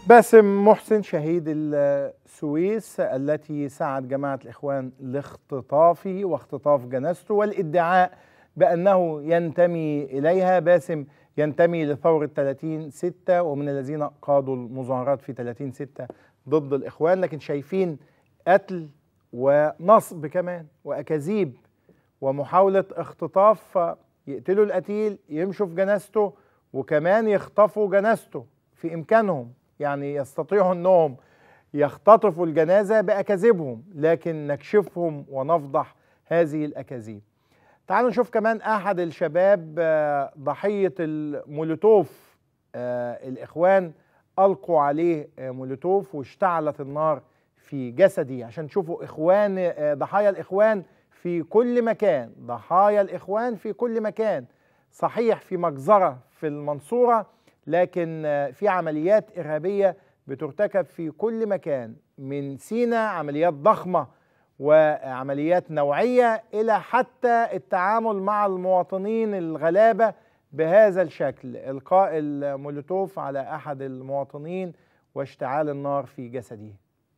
باسم محسن شهيد السويس التي سعت جماعة الإخوان لاختطافه واختطاف جنازته والادعاء بأنه ينتمي إليها باسم ينتمي لثورة 30 6 ومن الذين قادوا المظاهرات في 30 6 ضد الإخوان لكن شايفين قتل ونصب كمان وأكاذيب ومحاولة اختطاف يقتلوا القتيل يمشوا في جنازته وكمان يخطفوا جنازته في إمكانهم يعني يستطيعوا أنهم يختطفوا الجنازة بأكاذيبهم لكن نكشفهم ونفضح هذه الأكاذيب تعالوا نشوف كمان أحد الشباب آه، ضحية المولوتوف آه، الإخوان ألقوا عليه آه، مولوتوف واشتعلت النار في جسدي عشان تشوفوا إخوان ضحايا الإخوان في كل مكان ضحايا الإخوان في كل مكان صحيح في مجزرة في المنصورة لكن في عمليات إرهابية بترتكب في كل مكان من سينا عمليات ضخمة وعمليات نوعية إلى حتى التعامل مع المواطنين الغلابة بهذا الشكل إلقاء المولوتوف على أحد المواطنين واشتعال النار في جسده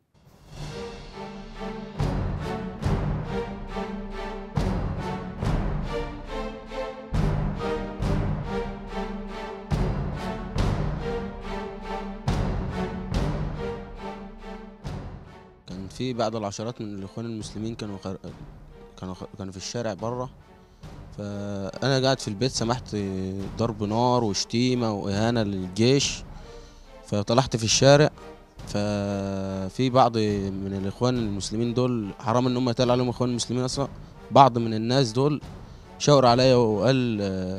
في بعض العشرات من الاخوان المسلمين كانوا خر... كانوا خ... كانوا في الشارع بره فانا قاعد في البيت سمحت ضرب نار وشتيمه واهانه للجيش فطلعت في الشارع ففي بعض من الاخوان المسلمين دول حرام ان هم يتقال عليهم اخوان المسلمين اصلا بعض من الناس دول شاور عليا وقال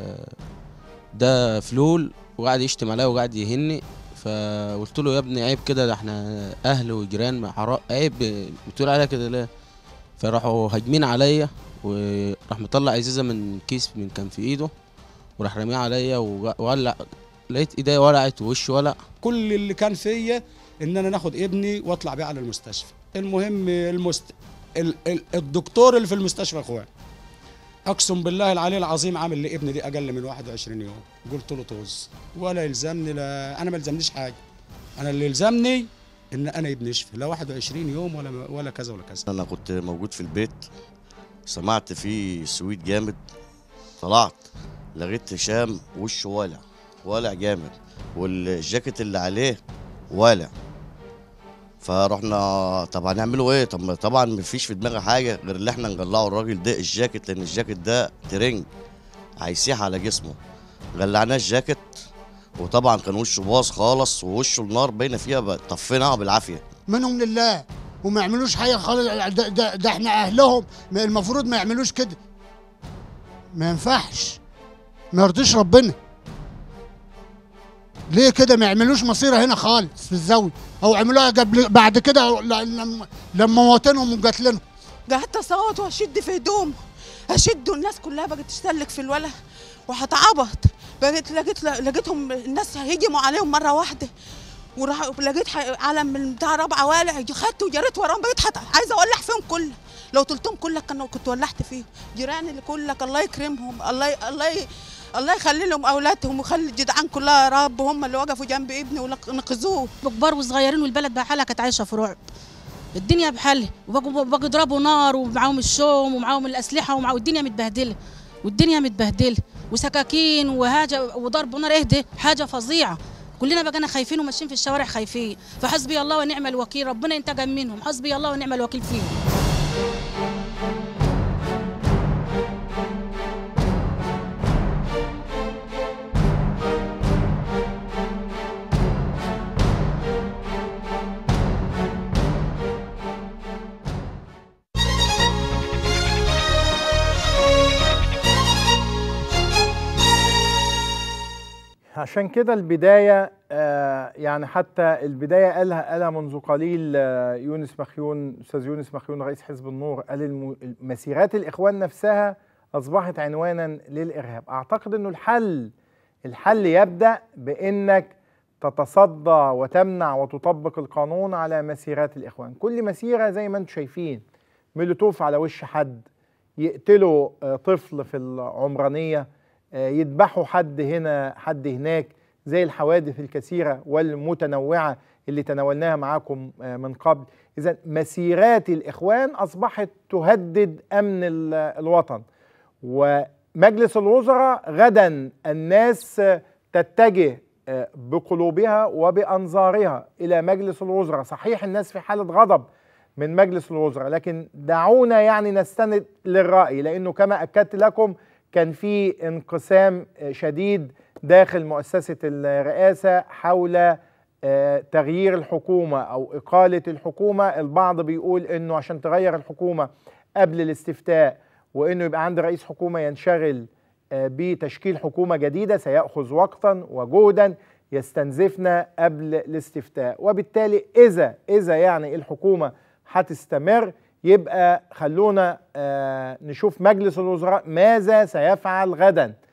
ده فلول وقعد يشتم عليا وقعد يهني فقلت له يا ابني عيب كده ده احنا اهل وجيران عيب بتقول عليها كده ليه فراحوا هاجمين عليا وراح مطلع ازازه من كيس من كان في ايده وراح راميها عليا وولع لقيت ايديا ولعت ووشي ولع كل اللي كان فيا ان انا ناخد ابني واطلع بيه على المستشفى المهم المست... ال... ال... الدكتور اللي في المستشفى اخوان اقسم بالله العلي العظيم عامل لابني دي اقل من 21 يوم قلت له طز ولا يلزمني لا انا ما يلزمنيش حاجه انا اللي يلزمني ان انا ابني يشفي لا 21 يوم ولا ولا كذا ولا كذا انا كنت موجود في البيت سمعت فيه سويت جامد طلعت لقيت هشام وشه والع والع جامد والجاكيت اللي عليه والع فرحنا طب هنعمله ايه طب طبعا مفيش في دماغي حاجه غير اللي احنا نقلعه الراجل ده الجاكيت لان الجاكيت ده ترنج هيسيح على جسمه غلعناه الجاكيت وطبعا كان وشه باظ خالص ووشه النار باينه فيها طفيناها بالعافيه منهم لله وما يعملوش حاجه خالص ده, ده, ده احنا اهلهم المفروض ما يعملوش كده ما ينفعش ما يرضيش ربنا ليه كده ما يعملوش مصيره هنا خالص في الزاويه او عملوها قبل بعد كده لما لما موتنهم وقتلنهم قعدت اصوت واشد في هدوم اشد والناس كلها بقت تسلك في الولا وهتعبط بقيت لقيت لقيتهم الناس هيجموا عليهم مره واحده وراح لقيت علم من بتاع رابعه والع خدت وجريت وراهم بقيت حتى عايزه اولع فيهم كله لو قلتهم كلك كانوا كنت ولعت فيهم جيراني اللي كلك الله يكرمهم الله الله الله يخلي لهم اولادهم ويخلي الجدعان كلها يا رب هم اللي وقفوا جنب ابني ونقذوه كبار وصغيرين والبلد بحالها كانت عايشه في رعب الدنيا بحالها وبقوا يضربوا نار ومعاهم الشوم ومعاهم الاسلحه ومعاهم الدنيا متبهدله والدنيا متبهدله وسكاكين وهاجه وضرب نار اهدي حاجه فظيعه كلنا بقينا خايفين وماشيين في الشوارع خايفين فحسبي الله ونعم الوكيل ربنا ينتقم منهم حسبي الله ونعم الوكيل فيهم عشان كده البداية آه يعني حتى البداية قالها قالها منذ قليل آه يونس مخيون أستاذ يونس مخيون رئيس حزب النور قال مسيرات الإخوان نفسها أصبحت عنوانا للإرهاب أعتقد أنه الحل الحل يبدأ بأنك تتصدى وتمنع وتطبق القانون على مسيرات الإخوان كل مسيرة زي ما انتم شايفين ملوتوف على وش حد يقتلوا آه طفل في العمرانية آه، يذبحوا حد هنا حد هناك زي الحوادث الكثيرة والمتنوعة اللي تناولناها معاكم آه، من قبل إذا مسيرات الإخوان أصبحت تهدد أمن ال- الوطن ومجلس الوزراء غدا الناس آه، تتجه آه، بقلوبها وبأنظارها إلى مجلس الوزراء صحيح الناس في حالة غضب من مجلس الوزراء لكن دعونا يعني نستند للرأي لأنه كما أكدت لكم كان في انقسام آه، شديد داخل مؤسسة الرئاسة حول آه، تغيير الحكومة أو إقالة الحكومة البعض بيقول أنه عشان تغير الحكومة قبل الاستفتاء وأنه يبقى عند رئيس حكومة ينشغل آه، بتشكيل حكومة جديدة سيأخذ وقتا وجهدا يستنزفنا قبل الاستفتاء وبالتالي إذا إذا يعني الحكومة هتستمر يبقى خلونا آه، نشوف مجلس الوزراء ماذا سيفعل غدا